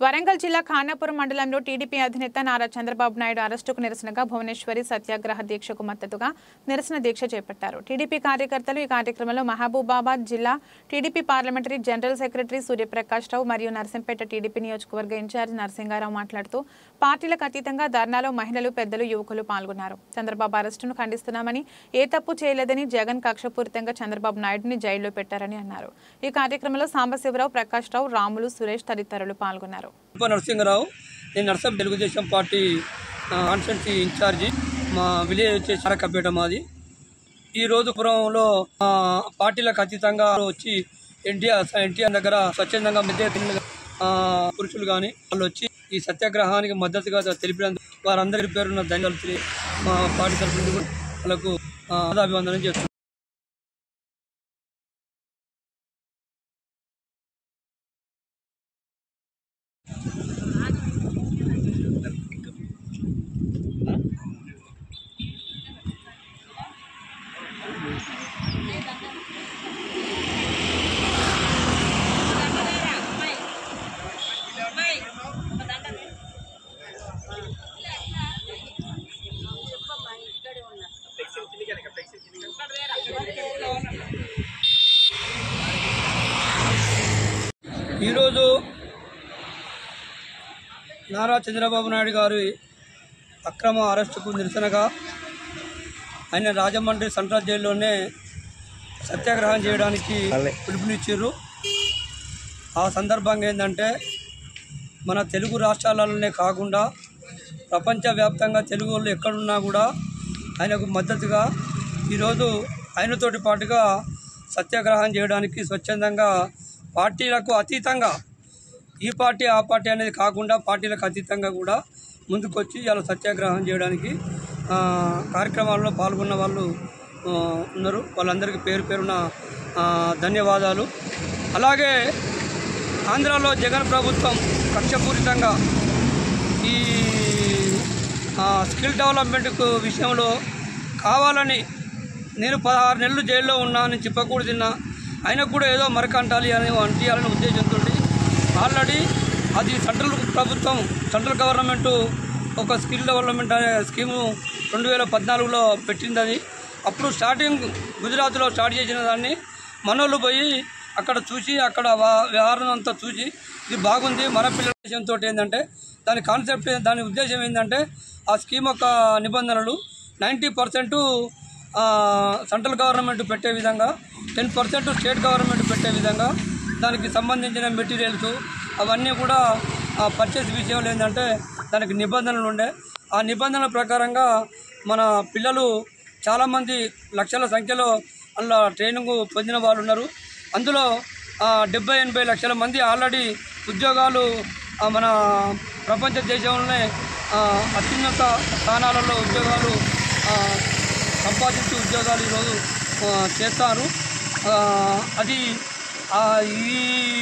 వరంగల్ జిల్లా ఖానాపురం మండలంలో టీడీపీ అధినేత నారా చంద్రబాబు నాయుడు అరెస్టుకు నిరసనగా భువనేశ్వరి సత్యాగ్రహ దీక్షకు మద్దతుగా నిరసన దీక్ష చేపట్టారు టీడీపీ కార్యకర్తలు ఈ కార్యక్రమంలో మహబూబాబాద్ జిల్లా TDP parliamentary general secretary Suryaprakash Rao మరియు నర్సింపేట టీడీపీ నియోజకవర్గ ఇన్ఛార్జ్ నరసింగారావు మాట్లాడుతూ పార్టీలకు అతీతంగా ధర్నాలో మహిళలు పెద్దలు యువకులు పాల్గొన్నారు చంద్రబాబు అరెస్టును ఖండిస్తున్నామని ఏ తప్పు చేయలేదని జగన్ కక్షపూరితంగా చంద్రబాబు నాయుడుని జైల్లో పెట్టారని అన్నారు ఈ కార్యక్రమంలో సాంబశివరావు ప్రకాష్ రావు రాములు సురేష్ తదితరులు పాల్గొన్నారు ఉప నరసింహరావు నేను నర్సం తెలుగుదేశం పార్టీ కాన్స్టిట్యున్సీ ఇన్ఛార్జి మా విలేజ్ వచ్చేసి అరకపేట మాది ఈ రోజు పురంలో ఆ, పార్టీలకు అతీతంగా వచ్చి ఎన్టీఆర్ ఎన్టీఆర్ దగ్గర స్వచ్ఛందంగా మధ్య పురుషులు కానీ వాళ్ళు వచ్చి ఈ సత్యాగ్రహానికి మద్దతుగా తెలిపినందుకు వారందరి పేరున్న ధన్యవాదాలు తెలియ మా పార్టీ తరఫు నుండి కూడా వాళ్ళకు ఆ, అభివందనం చేస్తున్నాను ఈరోజు నారా చంద్రబాబు నాయుడు గారి అక్రమ అరెస్టుకు నిరసనగా ఆయన రాజమండ్రి సెంట్రల్ జైల్లోనే సత్యాగ్రహం చేయడానికి పిలుపునిచ్చారు ఆ సందర్భంగా ఏంటంటే మన తెలుగు రాష్ట్రాలలోనే కాకుండా ప్రపంచవ్యాప్తంగా తెలుగు వాళ్ళు ఎక్కడున్నా కూడా ఆయనకు మద్దతుగా ఈరోజు ఆయనతోటి పాటుగా సత్యాగ్రహం చేయడానికి స్వచ్ఛందంగా పార్టీలకు అతీతంగా ఈ పార్టీ ఆ పార్టీ అనేది కాకుండా పార్టీలకు అతీతంగా కూడా ముందుకొచ్చి ఇలా సత్యాగ్రహం చేయడానికి ఆ, కార్యక్రమాల్లో పాల్గొన్న వాళ్ళు ఆ, ఉన్నారు వాళ్ళందరికీ పేరు పేరున ఆ, ధన్యవాదాలు అలాగే ఆంధ్రాలో జగన్ ప్రభుత్వం కక్షపూరితంగా ఈ ఆ, స్కిల్ డెవలప్మెంట్ విషయంలో కావాలని నేను పదహారు నెలలు జైల్లో ఉన్నా అని చెప్పకూడదు తిన్నా అయినా కూడా ఏదో మరక అంటాలి అని అంటియాలనే ఉద్దేశంతో ఆల్రెడీ అది సెంట్రల్ ప్రభుత్వం సెంట్రల్ గవర్నమెంట్ ఒక స్కిల్ డెవలప్మెంట్ అనే స్కీము రెండు వేల పద్నాలుగులో పెట్టింది అది అప్పుడు స్టార్టింగ్ గుజరాత్లో స్టార్ట్ చేసిన దాన్ని మనోళ్ళు పోయి అక్కడ చూసి అక్కడ వా- వ్యవహారం అంతా చూసి ఇది బాగుంది మన పిల్లల విషయంతో ఏంటంటే దాని కాన్సెప్ట్ దాని ఉద్దేశం ఏంటంటే ఆ స్కీమ్ యొక్క నిబంధనలు నైంటీ పర్సెంట్ సెంట్రల్ గవర్నమెంట్ పెట్టే విధంగా టెన్ పర్సెంట్ స్టేట్ గవర్నమెంట్ పెట్టే విధంగా దానికి సంబంధించిన మెటీరియల్స్ అవన్నీ కూడా పర్చేస్ విషయంలో ఏంటంటే దానికి నిబంధనలు ఉండే ఆ నిబంధనల ప్రకారంగా మన పిల్లలు చాలామంది లక్షల సంఖ్యలో అందులో ట్రైనింగ్ పొందిన వాళ్ళు ఉన్నారు అందులో ఆ, డెబ్బై ఎనభై లక్షల మంది ఆల్రెడీ ఉద్యోగాలు ఆ, మన ప్రపంచ దేశంలోనే ఆ, అత్యున్నత స్థానాలలో ఉద్యోగాలు ఆ, సంపాదించి ఉద్యోగాలు ఈరోజు ఆ, చేస్తారు ఆ, అది ఆ, ఈ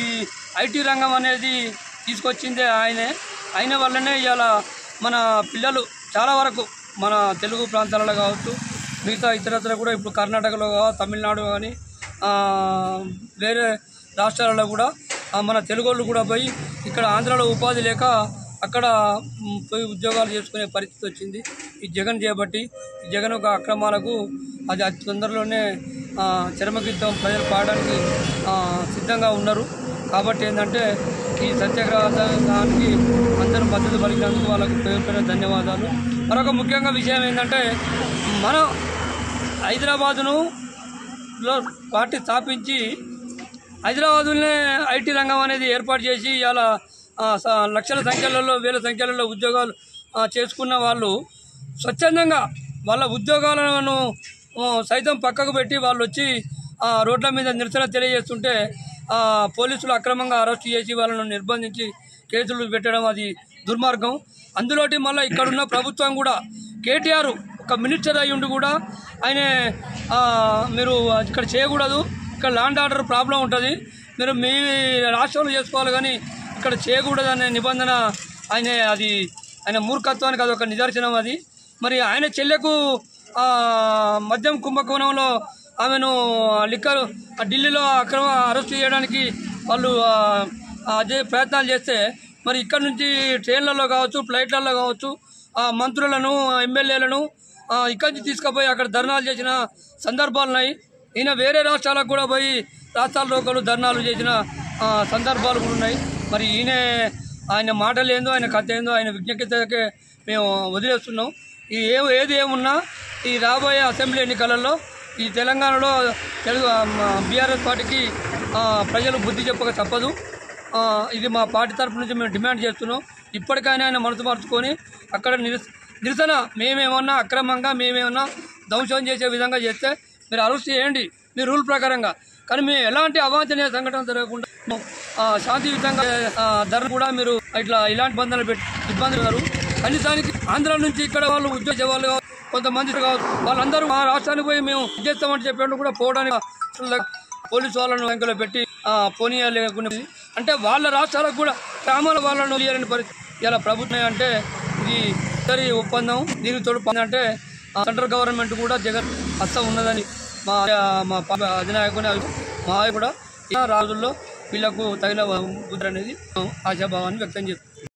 ఐటీ రంగం అనేది తీసుకొచ్చిందే ఆయనే ఆయన వల్లనే ఇవాళ మన పిల్లలు చాలా వరకు మన తెలుగు ప్రాంతాలలో కావచ్చు మిగతా ఇతరత్ర కూడా ఇప్పుడు కర్ణాటకలో కావచ్చు తమిళనాడు కానీ ఆ, వేరే రాష్ట్రాలలో కూడా ఆ, మన తెలుగు వాళ్ళు కూడా పోయి ఇక్కడ ఆంధ్రాలో ఉపాధి లేక అక్కడ మ్, పోయి ఉద్యోగాలు చేసుకునే పరిస్థితి వచ్చింది ఈ జగన్ చేయబట్టి ఈ జగన్ ఒక అక్రమాలకు అది అతి తొందరలోనే ఆ, చరమగీతం ప్రజలు పాడడానికి ఆ, సిద్ధంగా ఉన్నారు కాబట్టి ఏంటంటే ఈ సత్యాగ్రహానికి అందరూ మద్దతు పలికినందుకు వాళ్ళకు పేరు పేరు ధన్యవాదాలు మరొక ముఖ్యంగా విషయం ఏంటంటే మనం హైదరాబాదును లో పార్టీ స్థాపించి హైదరాబాదులోనే ఐటీ రంగం అనేది ఏర్పాటు చేసి ఇలా లక్షల సంఖ్యలలో వేల సంఖ్యలలో ఉద్యోగాలు ఆ, చేసుకున్న వాళ్ళు స్వచ్ఛందంగా వాళ్ళ ఉద్యోగాలను ఆ, సైతం పక్కకు పెట్టి వాళ్ళు వచ్చి ఆ, రోడ్ల మీద నిరసన తెలియజేస్తుంటే ఆ, పోలీసులు అక్రమంగా అరెస్ట్ చేసి వాళ్ళను నిర్బంధించి కేసులు పెట్టడం అది దుర్మార్గం అందులోటి మళ్ళీ ఇక్కడున్న ప్రభుత్వం కూడా కేటీఆర్ ఒక మినిస్టర్ అయి ఉండి కూడా ఆయన ఆ, మీరు ఇక్కడ చేయకూడదు ఇక్కడ ల్యాండ్ ఆర్డర్ ప్రాబ్లం ఉంటుంది మీరు మీ రాష్ట్రంలో చేసుకోవాలి కానీ ఇక్కడ చేయకూడదు అనే నిబంధన ఆయన అది ఆయన మూర్ఖత్వానికి అది ఒక నిదర్శనం అది మరి ఆయన చెల్లెకు ఆ, మద్యం కుంభకోణంలో ఆమెను లిక్కర్ ఆ ఢిల్లీలో అక్రమ అరెస్ట్ చేయడానికి వాళ్ళు ఆ, అదే ప్రయత్నాలు చేస్తే మరి ఇక్కడ నుంచి ట్రైన్లలో కావచ్చు ఫ్లైట్లలో కావచ్చు ఆ మంత్రులను ఎమ్మెల్యేలను ఆ, ఇక్కడి నుంచి తీసుకుపోయి అక్కడ ధర్నాలు చేసిన సందర్భాలు ఉన్నాయి ఈయన వేరే రాష్ట్రాలకు కూడా పోయి రాష్ట్రాల్లో ఒకరు ధర్నాలు చేసిన ఆ, సందర్భాలు కూడా ఉన్నాయి మరి ఈయన ఆయన మాటలు ఏందో ఆయన కథ ఏందో ఆయన విజ్ఞతకే మేము వదిలేస్తున్నాం ఈ ఏ ఏది ఏమున్నా ఈ రాబోయే అసెంబ్లీ ఎన్నికలలో ఈ తెలంగాణలో తెలుగు బీఆర్ఎస్ పార్టీకి ఆ, ప్రజలు బుద్ధి చెప్పక తప్పదు ఆ, ఇది మా పార్టీ తరఫు నుంచి మేము డిమాండ్ చేస్తున్నాం ఇప్పటికైనా ఆయన మనసు మార్చుకొని అక్కడ నిరస నిరసన మేమేమన్నా అక్రమంగా మేమేమన్నా ధ్వంసం చేసే విధంగా చేస్తే మీరు అరెస్ట్ చేయండి మీ రూల్ ప్రకారంగా కానీ మేము ఎలాంటి అవాంఛనీయ సంఘటన జరగకుండా ఆ, శాంతియుతంగా ఆ, ధర కూడా మీరు ఇట్లా ఇలాంటి బంధాలు పెట్టి ఇబ్బందులు ఉన్నారు కనీసానికి ఆంధ్ర నుంచి ఇక్కడ వాళ్ళు ఉద్యోగ వాళ్ళు కావచ్చు, కొంతమంది కావచ్చు వాళ్ళందరూ మా రాష్ట్రానికి పోయి మేము చేస్తామని చెప్పినట్టు కూడా పోవడానికి పోలీసు వాళ్ళను వెంకలో పెట్టి ఆ, పోనీయాలేకుండా అంటే వాళ్ళ రాష్ట్రాలకు కూడా గ్రామాల వాళ్ళను వదిలేయాలని పరిస్థితి ఇలా ప్రభుత్వం అంటే ఇది ఇద్దరి ఒప్పందం దీనికి తోడు పని అంటే ఆ, సెంట్రల్ గవర్నమెంట్ కూడా జగన్ హస్తం ఉన్నదని మా మా పా- అధినాయకుని అభి- మా కూడా ఈ రోజుల్లో వీళ్ళకు తగిన బుద్ధి అనేది ఆశాభావాన్ని వ్యక్తం చేస్తుంది